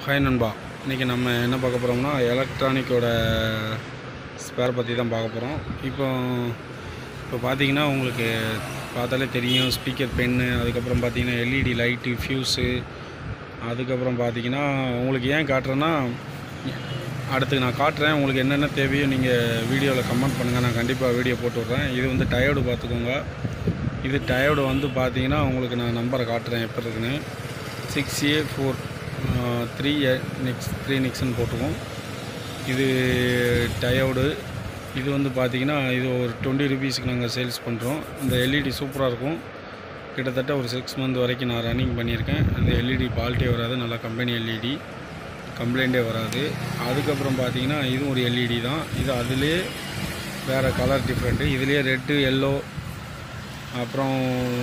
hi நண்பா இன்றைக்கி நம்ம என்ன பார்க்க போகிறோம்னா எலக்ட்ரானிக்கோட ஸ்பேர் பற்றி தான் பார்க்க போகிறோம் இப்போ இப்போ பார்த்தீங்கன்னா உங்களுக்கு பார்த்தாலே தெரியும் ஸ்பீக்கர் பென்னு அதுக்கப்புறம் பார்த்தீங்கன்னா எல்இடி லைட்டு ஃப்யூஸு அதுக்கப்புறம் பார்த்தீங்கன்னா உங்களுக்கு ஏன் காட்டுறேன்னா அடுத்து நான் காட்டுறேன் உங்களுக்கு என்னென்ன தேவையோ நீங்கள் வீடியோவில் கமெண்ட் பண்ணுங்கள் நான் கண்டிப்பாக வீடியோ போட்டு விட்றேன் இது வந்து டயோடு பார்த்துக்கோங்க இது டயோடு வந்து பார்த்தீங்கன்னா உங்களுக்கு நான் நம்பரை காட்டுறேன் எப்போ இருக்குன்னு six A four three next three நெக்ஸ்ன்னு போட்டுருக்கோம் இது டயோடு இது வந்து பார்த்தீங்கன்னா இது ஒரு டுவெண்ட்டி ருபீஸ்க்கு நாங்கள் சேல்ஸ் பண்ணுறோம் இந்த எல்இடி சூப்பராக இருக்கும் கிட்டத்தட்ட ஒரு சிக்ஸ் மந்த் வரைக்கும் நான் ரன்னிங் பண்ணியிருக்கேன் அந்த எல்இடி பால்ட்டே வராது நல்லா கம்பெனி எல்இடி கம்ப்ளைண்ட்டே வராது அதுக்கப்புறம் பார்த்தீங்கன்னா இதுவும் ஒரு எல்இடி தான் இது அதுலேயே வேறு கலர் டிஃப்ரெண்ட்டு இதுலேயே ரெட்டு எல்லோ அப்புறம்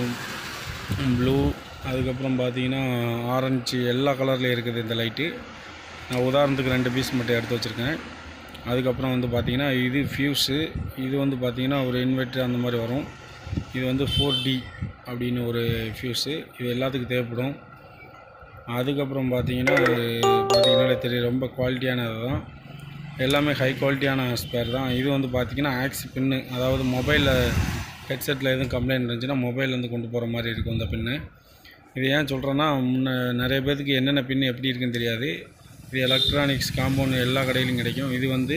ப்ளூ அதுக்கப்புறம் பார்த்தீங்கன்னா ஆரஞ்சு எல்லா கலர்லேயும் இருக்குது இந்த லைட்டு நான் உதாரணத்துக்கு ரெண்டு பீஸ் மட்டும் எடுத்து வச்சுருக்கேன் அதுக்கப்புறம் வந்து பார்த்தீங்கன்னா இது ஃபியூஸு இது வந்து பார்த்தீங்கன்னா ஒரு இன்வெர்ட்ரு அந்த மாதிரி வரும் இது வந்து ஃபோர் டி அப்படின்னு ஒரு ஃபியூஸு இது எல்லாத்துக்கும் தேவைப்படும் அதுக்கப்புறம் பார்த்தீங்கன்னா பார்த்தீங்கன்னா தெரியும் ரொம்ப குவாலிட்டியானது தான் எல்லாமே ஹை குவாலிட்டியான ஸ்பேர் தான் இது வந்து பார்த்தீங்கன்னா ஆக்சி பின்னு அதாவது மொபைலில் ஹெட்செட்டில் எதுவும் கம்ப்ளைண்ட் இருந்துச்சுன்னா மொபைல்லேருந்து கொண்டு போகிற மாதிரி இருக்கும் இந்த பின்னு இது ஏன் சொல்கிறேன்னா முன்ன நிறைய பேர்த்துக்கு என்னென்ன பின்னு எப்படி இருக்குன்னு தெரியாது இது எலக்ட்ரானிக்ஸ் காம்பவுண்ட் எல்லா கடையிலும் கிடைக்கும் இது வந்து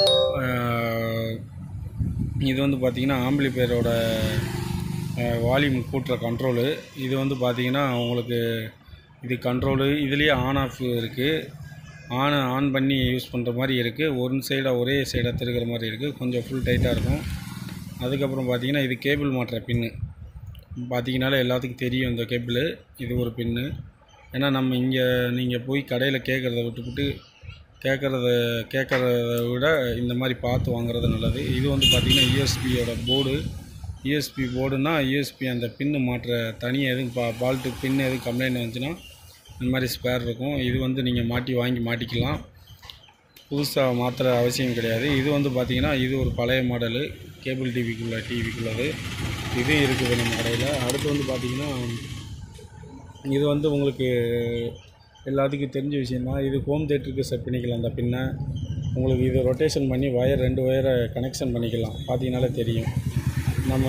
ஆஹ், இது வந்து பார்த்திங்கன்னா ஆம்பிளிஃபையரோட வால்யூம் கூட்டுற கண்ட்ரோலு இது வந்து பார்த்திங்கன்னா உங்களுக்கு இது கண்ட்ரோலு இதுலேயே ஆன் ஆஃப் இருக்குது ஆன் ஆன் பண்ணி யூஸ் பண்ணுற மாதிரி இருக்குது ஒரு சைடாக ஒரே சைடாக திருக்கிற மாதிரி இருக்குது கொஞ்சம் ஃபுல் டைட்டாக இருக்கும் அதுக்கப்புறம் பார்த்தீங்கன்னா இது கேபிள் மாட்டுற பின்னு பார்த்தீங்கனாலே எல்லாத்துக்கும் தெரியும் இந்த கேபிள் இது ஒரு பின்னு ஏன்னா நம்ம இங்கே நீங்கள் போய் கடையில் கேட்குறத விட்டுவிட்டு கேட்குறத கேட்குறத விட இந்த மாதிரி பார்த்து வாங்குறது நல்லது இது வந்து பார்த்திங்கன்னா யூஎஸ்பியோட போர்டு யூஎஸ்பி போர்டுனா யூஎஸ்பி அந்த பின்னு மாட்டுற தனியாக எதுவும் பா பால்ட்டு பின்னு எதுவும் கம்ப்ளைண்ட் வந்துச்சுன்னா இந்த மாதிரி ஸ்பேர் இருக்கும் இது வந்து நீங்கள் மாட்டி வாங்கி மாட்டிக்கலாம் புதுசாக மாற்றுற அவசியம் கிடையாது இது வந்து பார்த்திங்கன்னா இது ஒரு பழைய மாடலு கேபிள் டிவிக்குள்ள டிவிக்குள்ளது இதுவும் இருக்குது நம்ம கடையில் அடுத்து வந்து பார்த்திங்கன்னா இது வந்து உங்களுக்கு எல்லாத்துக்கும் தெரிஞ்ச விஷயம் தான் இது ஹோம் தேட்டருக்கு செட் பண்ணிக்கலாம் அந்த பின்னை உங்களுக்கு இது ரொட்டேஷன் பண்ணி ஒயர் ரெண்டு ஒயரை கனெக்ஷன் பண்ணிக்கலாம் பார்த்தீங்கனாலே தெரியும் நம்ம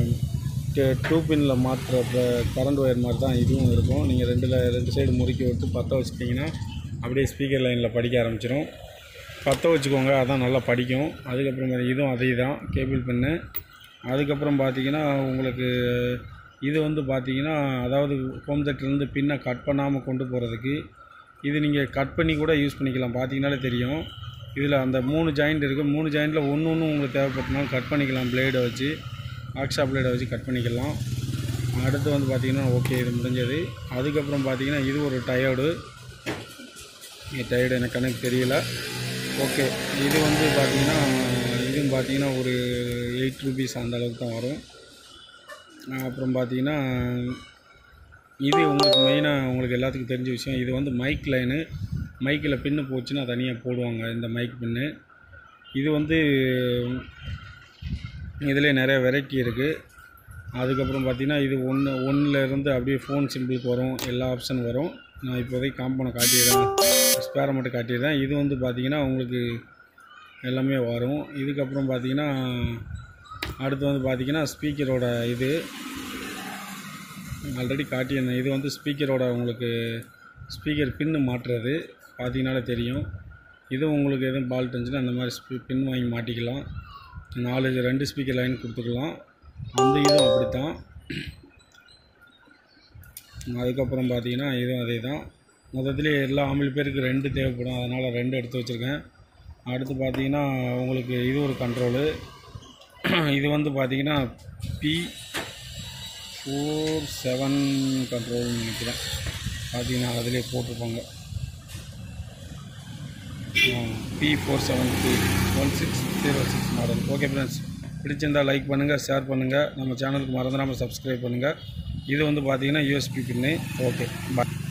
டூ பின்னில் மாற்றுற கரண்ட் ஒயர் மாதிரி தான் இதுவும் இருக்கும் நீங்கள் ரெண்டில் ரெண்டு சைடு முறுக்கி விட்டு பற்ற வச்சுட்டிங்கன்னா அப்படியே ஸ்பீக்கர் லைனில் படிக்க ஆரம்பிச்சிடும் பற்ற வச்சுக்கோங்க அதான் நல்லா படிக்கும் அதுக்கப்புறம் இதுவும் அதே தான் கேபிள் பின்னு அதுக்கப்புறம் பார்த்தீங்கன்னா உங்களுக்கு இது வந்து பார்த்தீங்கன்னா அதாவது ஹோம் தேட்டர்லேருந்து பின்னை கட் பண்ணாமல் கொண்டு போகிறதுக்கு இது நீங்கள் கட் பண்ணி கூட யூஸ் பண்ணிக்கலாம் பார்த்தீங்கனாலே தெரியும் இதில் அந்த மூணு ஜாயிண்ட் இருக்குது மூணு ஜாயிண்ட்டில் ஒன்று ஒன்று உங்களுக்கு தேவைப்பட்டனாலும் கட் பண்ணிக்கலாம் பிளேடை வச்சு ஆக்ஸா பிளேடை வச்சு கட் பண்ணிக்கலாம் அடுத்து வந்து பார்த்தீங்கன்னா ஓகே இது முடிஞ்சது அதுக்கப்புறம் பார்த்தீங்கன்னா இது ஒரு டயர்டு டயர்டு எனக்கு கணக்கு தெரியல ஓகே இது வந்து பார்த்தீங்கன்னா இதுவும் பார்த்தீங்கன்னா ஒரு எயிட் ருபீஸ் அந்த அளவுக்கு தான் வரும் அப்புறம் பார்த்தீங்கன்னா இது உங்களுக்கு மெயினாக உங்களுக்கு எல்லாத்துக்கும் தெரிஞ்ச விஷயம் இது வந்து மைக் லைனு மைக்கில் பின்னு போச்சுன்னா தனியாக போடுவாங்க இந்த மைக் பின்னு இது வந்து இதில் நிறைய வெரைட்டி இருக்குது அதுக்கப்புறம் பார்த்தீங்கன்னா இது ஒன்று ஒன்றில் இருந்து அப்படியே ஃபோன் சிம்பிளுக்கு வரும் எல்லா ஆப்ஷன் வரும் நான் இப்போதைக்கு காம்பவுண்டை காட்டிடுறேன் ஸ்பேரை மட்டும் காட்டிடுறேன் இது வந்து பார்த்தீங்கன்னா உங்களுக்கு எல்லாமே வரும் இதுக்கப்புறம் பார்த்தீங்கன்னா அடுத்து வந்து பார்த்தீங்கன்னா ஸ்பீக்கரோட இது ஆல்ரெடி காட்டியிருந்தேன் இது வந்து ஸ்பீக்கரோட உங்களுக்கு ஸ்பீக்கர் பின்னு மாட்டுறது பார்த்தீங்கனாலே தெரியும் இதுவும் உங்களுக்கு எதுவும் பால்ட் இருந்துச்சுன்னா அந்த மாதிரி ஸ்பீ பின் வாங்கி மாட்டிக்கலாம் நாலு ரெண்டு ஸ்பீக்கர் லைன் கொடுத்துக்கலாம் அந்த இதுவும் அப்படி தான் அதுக்கப்புறம் பார்த்தீங்கன்னா இதுவும் அதே தான் மொத்தத்துலேயே எல்லா ஆம்பிள் பேருக்கு ரெண்டு தேவைப்படும் அதனால் ரெண்டு எடுத்து வச்சுருக்கேன் அடுத்து பார்த்தீங்கன்னா உங்களுக்கு இது ஒரு கண்ட்ரோலு இது வந்து பார்த்தீங்கன்னா பி ஃபோர் செவன் கண்ட்ரோல்னு நினைக்கிறேன் பார்த்தீங்கன்னா அதிலே போட்டிருப்பாங்க B four seven two one six zero six model okay friends பிடிச்சிருந்தால் லைக் பண்ணுங்கள் ஷேர் பண்ணுங்கள் நம்ம சேனலுக்கு மறந்துடாமல் சப்ஸ்கிரைப் பண்ணுங்கள் இது வந்து பார்த்தீங்கன்னா யூஎஸ்பி பின்னு ஓகே பாய்